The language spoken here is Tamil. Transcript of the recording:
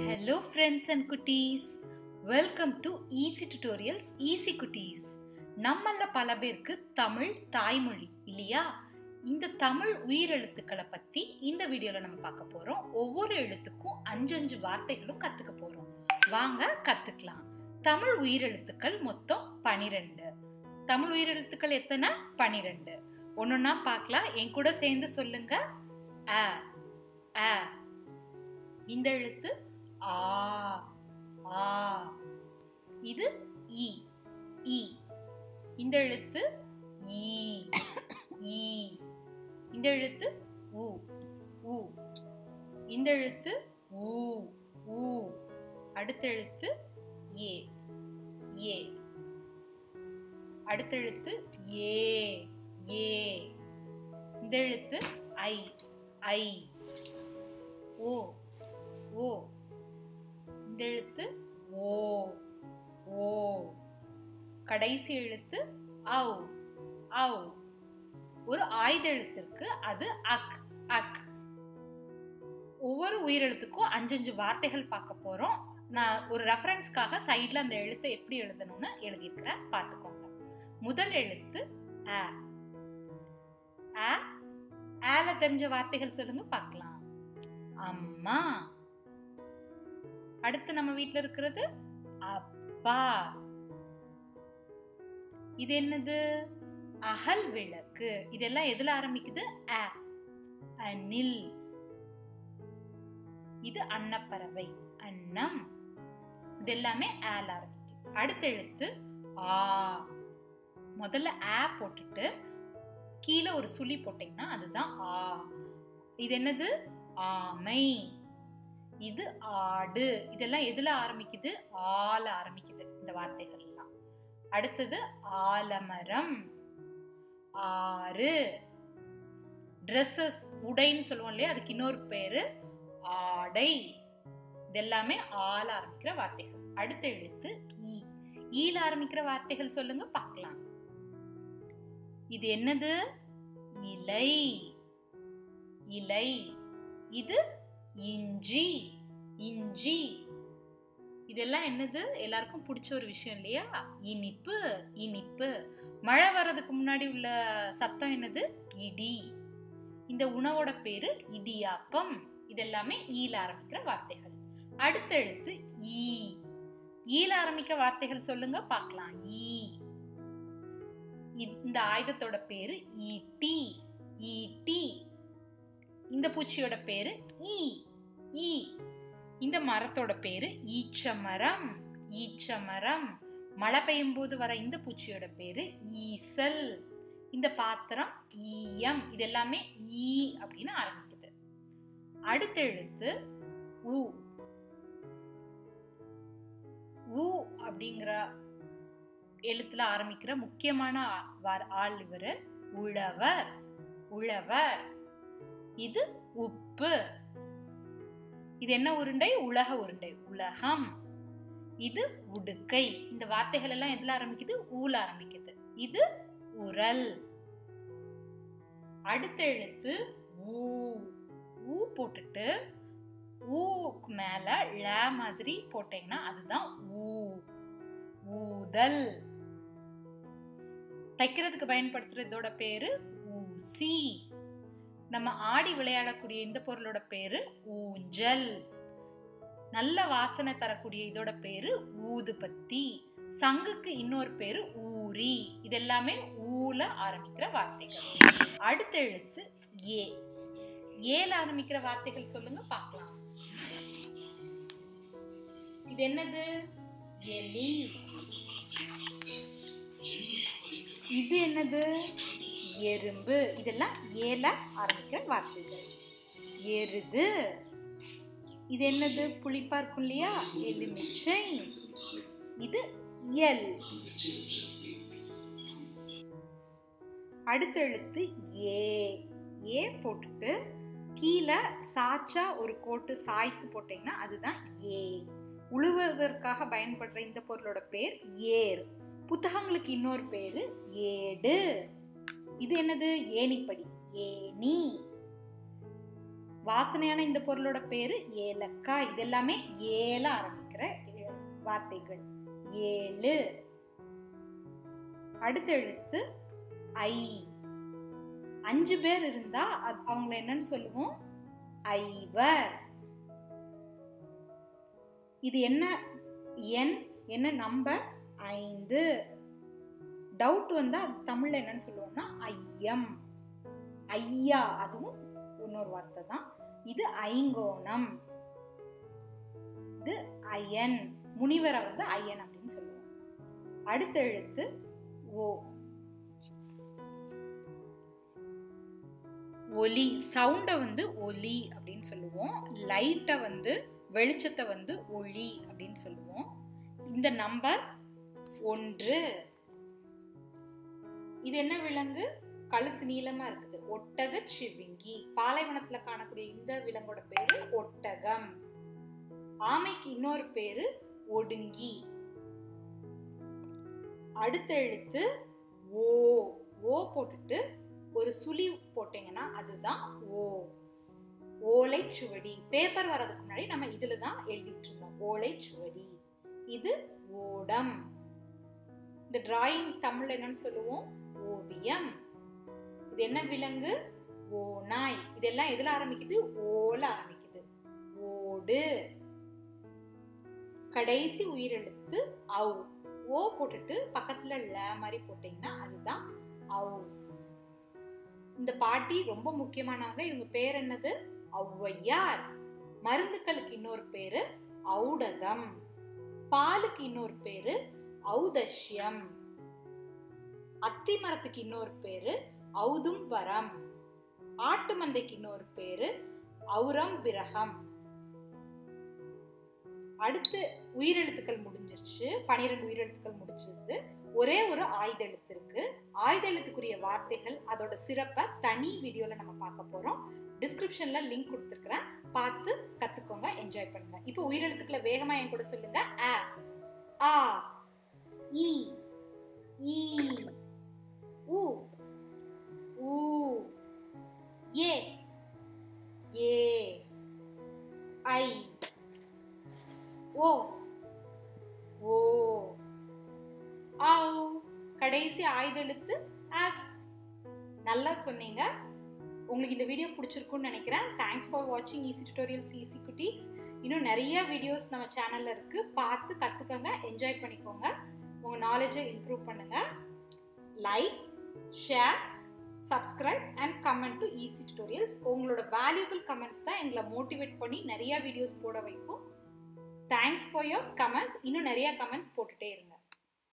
Hello, friends and குட்டீஸ் welcome to easy tutorials easy குட்டீஸ் நம்மள பல பேருக்கு தமிழ் தாய்மொழி இல்லையா இந்த தமிழ் உயிரெழுத்துக்களை பத்தி இந்த வீடியோல நம்ம பார்க்க போறோம் ஒவ்வொரு எழுத்துக்கும் அஞ்சு அஞ்சு வார்த்தைகளும் கத்துக்க போறோம் வாங்க கத்துக்கலாம் தமிழ் உயிரெழுத்துக்கள் மொத்தம் பனிரெண்டு தமிழ் உயிரெழுத்துக்கள் எத்தனை பனிரெண்டு ஒன்னொன்னா பார்க்கலாம் என் கூட சேர்ந்து சொல்லுங்க அ அ இந்த எழுத்து ஆ ஆ இது இ இ இந்த எழுத்து ஈ ஈ இந்த எழுத்து உ உ இந்த எழுத்து ஊ ஊ அடுத்த எழுத்து ஏ ஏ அடுத்த எழுத்து ஏ ஏ இந்த எழுத்து ஐ ஐ ஓ ஓ இந்த எழுத்து ஓ ஓ கடைசி எழுத்து ஔ ஔ ஒரு ஆயுத எழுத்திற்கு அது அக் அக் ஒவ்வொரு உயிரெழுத்துக்கும் அஞ்சஞ்சு வார்த்தைகள் பார்க்க போறோம் நான் ஒரு ரெஃபரன்ஸ்க்காக சைட்ல அந்த எழுத்தை எப்படி எழுதணும்னு எழுதியிருக்கிறேன் பார்த்துக்கோங்க முதல் எழுத்து அ அ ஆல தெரிஞ்ச வார்த்தைகள் சொல்லுங்க பார்க்கலாம் அம்மா அடுத்து நம்ம வீட்ல இருக்கிறது அப்பா இது என்னது அகல் விளக்கு இதெல்லாம் எதுல ஆரம்பிக்குது அ அணில் இது அன்னப்பறவை அன்னம் இது எல்லாமே ஆல ஆரம்பிக்குது அடுத்த எழுத்து ஆ முதல்ல ஆ போட்டுட்டு கீழே ஒரு சுழி போட்டீங்கன்னா அதுதான் ஆ இது என்னது ஆமை இது ஆடு இதெல்லாம் எதுல ஆரம்பிக்குது ஆல ஆரம்பிக்குது இந்த வார்த்தைகள் எல்லாம் அடுத்தது ஆலமரம் ஆறு ட்ரெஸ்ஸஸ் உடைன்னு சொல்லுவோம் இல்லையா அதுக்கு இன்னொரு பேரு ஆடை இதெல்லாமே ஆல ஆரம்பிக்கிற வார்த்தைகள் அடுத்த எழுத்து ஈ ஈல ஆரம்பிக்கிற வார்த்தைகள் சொல்லுங்க பார்க்கலாம் இது என்னது இலை இலை இது இஞ்சி இஞ்சி இதெல்லாம் என்னது எல்லாருக்கும் பிடிச்ச ஒரு விஷயம் இல்லையா இனிப்பு இனிப்பு மழை வர்றதுக்கு முன்னாடி உள்ள சத்தம் என்னது இடி இந்த உணவோட பேரு இடியாப்பம் இதெல்லாமே ஈல ஆரம்பிக்கிற வார்த்தைகள் அடுத்த எழுத்து ஈ ஈல ஆரம்பிக்க வார்த்தைகள் சொல்லுங்க பார்க்கலாம் ஈ இந்த ஆயுதத்தோட பேரு ஈட்டி ஈட்டி இந்த பூச்சியோட பேரு ஈ ஈ இந்த மரத்தோட பேரு ஈச்சமரம் ஈச்சமரம் மழை பெய்யும் போது வர இந்த பூச்சியோட பேரு ஈசல் இந்த பாத்திரம் ஈயம் இது எல்லாமே ஈ அப்படின்னு ஆரம்பிக்குது அடுத்த எழுத்து ஊ ஊ அப்படிங்கிற எழுத்துல ஆரம்பிக்கிற முக்கியமான ஆள் இவரு உழவர் உழவர் இது உப்பு இது என்ன உருண்டை உலக உருண்டை உலகம் இது உடுக்கை இந்த வார்த்தைகள் எல்லாம் எதுல ஆரம்பிக்குது ஊல ஆரம்பிக்குது இது உரல் அடுத்த எழுத்து ஊ ஊ போட்டுட்டு ஊக்கு மேல ல மாதிரி போட்டீங்கன்னா அதுதான் ஊ ஊதல் தைக்கிறதுக்கு பயன்படுத்துறதோட பேரு ஊசி நம்ம ஆடி விளையாடக்கூடிய இந்த பொருளோட பேரு ஊஞ்சல் நல்ல வாசனை தரக்கூடிய இதோட பேரு ஊதுபத்தி சங்குக்கு இன்னொரு பேரு ஊரி இது எல்லாமே ஊல ஆரம்பிக்கிற வார்த்தைகள் அடுத்த எழுத்து ஏ ஏல ஆரம்பிக்கிற வார்த்தைகள் சொல்லுங்க பார்க்கலாம் இது என்னது எலி இது என்னது எறும்பு இதெல்லாம் ஏல ஆரம்பிக்கிற வார்த்தைகள் எருது இது என்னது புளிப்பா இருக்கும் இல்லையா எலுமிச்சை இது எல் அடுத்த எழுத்து ஏ ஏ போட்டுட்டு கீழே சாச்சா ஒரு கோட்டு சாய்த்து போட்டீங்கன்னா அதுதான் ஏ உழுவதற்காக பயன்படுற இந்த பொருளோட பேர் ஏர் புத்தகங்களுக்கு இன்னொரு பேரு ஏடு இது என்னது ஏணிப்படி ஏனி வாசனையான இந்த பொருளோட பேரு ஏலக்காய் இது எல்லாமே ஏல ஆரம்பிக்கிற எ- வார்த்தைகள் ஏழு அடுத்த எழுத்து ஐ அஞ்சு பேர் இருந்தா அது- அவங்கள என்னன்னு சொல்லுவோம் ஐவர் இது என்ன எண் என்ன நம்பர் ஐந்து டவுட் வந்தா அது தமிழ்ல என்னன்னு சொல்லுவோம்னா ஐயம் ஐயா அதுவும் இன்னொரு வார்த்தை தான் இது ஐங்கோணம் இது அயன் முனிவரை வந்து அயன் அப்படின்னு சொல்லுவோம் அடுத்த எழுத்து ஓ ஒலி சவுண்டை வந்து ஒலி அப்படின்னு சொல்லுவோம் லைட்டை வந்து வெளிச்சத்தை வந்து ஒளி அப்படின்னு சொல்லுவோம் இந்த நம்பர் ஒன்று இது என்ன விலங்கு கழுத்து நீளமா இருக்குது ஒட்டக சிவிங்கி பாலைவனத்துல காணக்கூடிய இந்த விலங்கோட பேரு ஒட்டகம் ஆமைக்கு இன்னொரு பேரு ஒடுங்கி அடுத்த எழுத்து ஓ ஓ போட்டுட்டு ஒரு சுழி போட்டீங்கன்னா அதுதான் ஓ ஓலை சுவடி பேப்பர் வர்றதுக்கு முன்னாடி நம்ம இதுல தான் எழுதிட்டு இருந்தோம் ஓலை சுவடி இது ஓடம் இந்த டிராயிங் தமிழ்ல என்னன்னு சொல்லுவோம் ஓவியம் இது என்ன விலங்கு ஓநாய் இதெல்லாம் எதுல ஆரம்பிக்குது ஓல ஆரம்பிக்குது ஓடு கடைசி உயிரெழுத்து ஔ ஓ போட்டுட்டு பக்கத்துல ல மாதிரி போட்டீங்கன்னா அதுதான் ஔ இந்த பாட்டி ரொம்ப முக்கியமானவங்க இவங்க பேர் என்னது ஔவையார் மருந்துக்களுக்கு இன்னொரு பேரு ஔடதம் பாலுக்கு இன்னொரு பேரு ஔதஷ்யம் அத்தி மரத்துக்கு இன்னொரு பேரு ஔதும்பரம் ஆட்டு மந்தைக்கு இன்னொரு பேரு ஔரம் பிரகம் அடுத்து உயிரெழுத்துக்கள் முடிஞ்சிருச்சு பனிரெண்டு உயிரெழுத்துக்கள் முடிஞ்சிருது ஒரே ஒரு ஆயுத எழுத்து இருக்கு ஆயுத எழுத்துக்குரிய வார்த்தைகள் அதோட சிறப்பை தனி வீடியோல நம்ம பார்க்க போறோம் டிஸ்கிரிப்ஷன்ல லிங்க் கொடுத்துருக்கிறேன் பார்த்து கத்துக்கோங்க என்ஜாய் பண்ணுங்க இப்போ உயிரெழுத்துக்களை வேகமா என் கூட சொல்லுங்க அ ஆ இ ஈ உ ஊ ஏ ஏ ஐ ஓ ஓ ஆவ் கடைசி ஆயுத எழுத்து அ நல்லா சொன்னீங்க உங்களுக்கு இந்த வீடியோ பிடிச்சிருக்கும்னு நினைக்கிறேன் தேங்க்ஸ் ஃபார் வாட்சிங் ஈஸி டியூட்டோரியல்ஸ் ஈஸி குட்டீஸ் இன்னும் நிறைய வீடியோஸ் நம்ம சேனல்ல இருக்கு பார்த்து கத்துக்கோங்க என்ஜாய் பண்ணிக்கோங்க உங்க நாலேஜை இம்ப்ரூவ் பண்ணுங்க like share subscribe and comment to easy tutorials உங்களோட வேல்யூபிள் கமெண்ட்ஸ் தான் எங்களை மோட்டிவேட் பண்ணி நிறைய வீடியோஸ் போட வைக்கும் தேங்க்ஸ் ஃபார் யோர் கமெண்ட்ஸ் இன்னும் நிறைய கமெண்ட்ஸ் போட்டுட்டே இருங்க